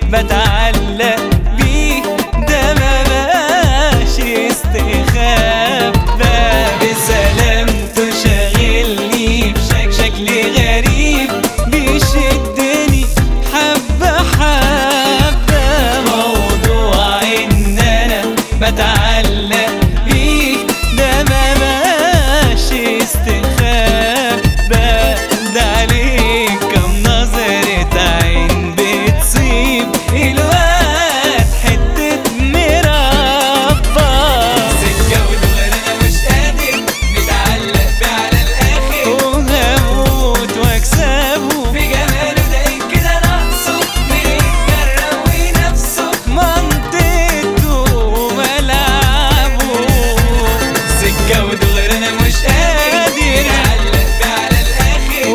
بتعلق بيه ده ما بقاش يستخبى بسلامته شاغلني بشك شكل غريب بيشدني حبة حبة موضوع ان انا بتعلق بيه ده ما بقاش يستخبى ده عليك كم نظرة عين بتصيب الواد حتة مربى سكة ودغري انا مش قادر متعلق بيه على الاخر وهموت واكسبه في جماله ده كده ناقصه متجرب ونفسه منطقته وملعبه سكة ودغري انا مش قادر قادر. متعلق بيه على الاخر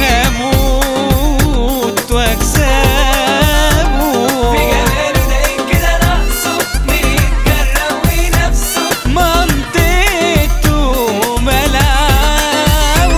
وهموت واكسبه في جماله ده كده ناقصه متجرب ونفسه منطقته وملعبه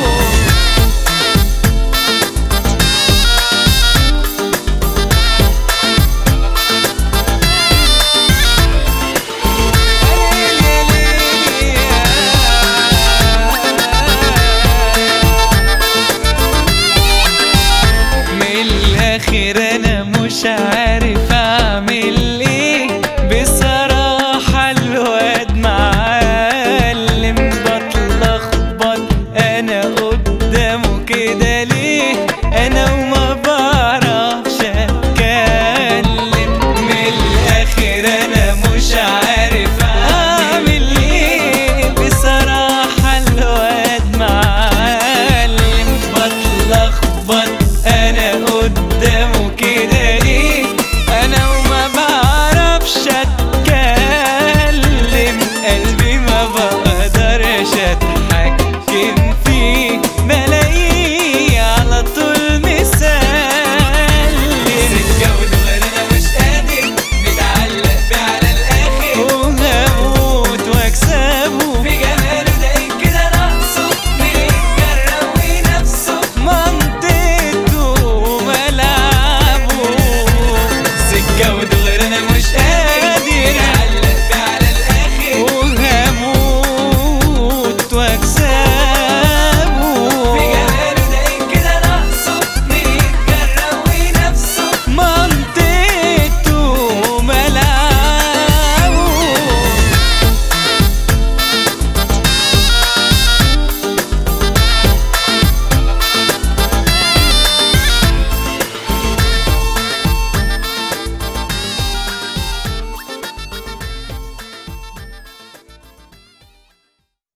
من الاخر انا مش عارف اعمل ايه بصراحة الواد معلم بتلخبط انا قدامه كده ليه انا وما بعرفش اتكلم من الاخر انا مش عارف اعمل ايه بصراحة الواد معلم بتلخبط انا قدامه كده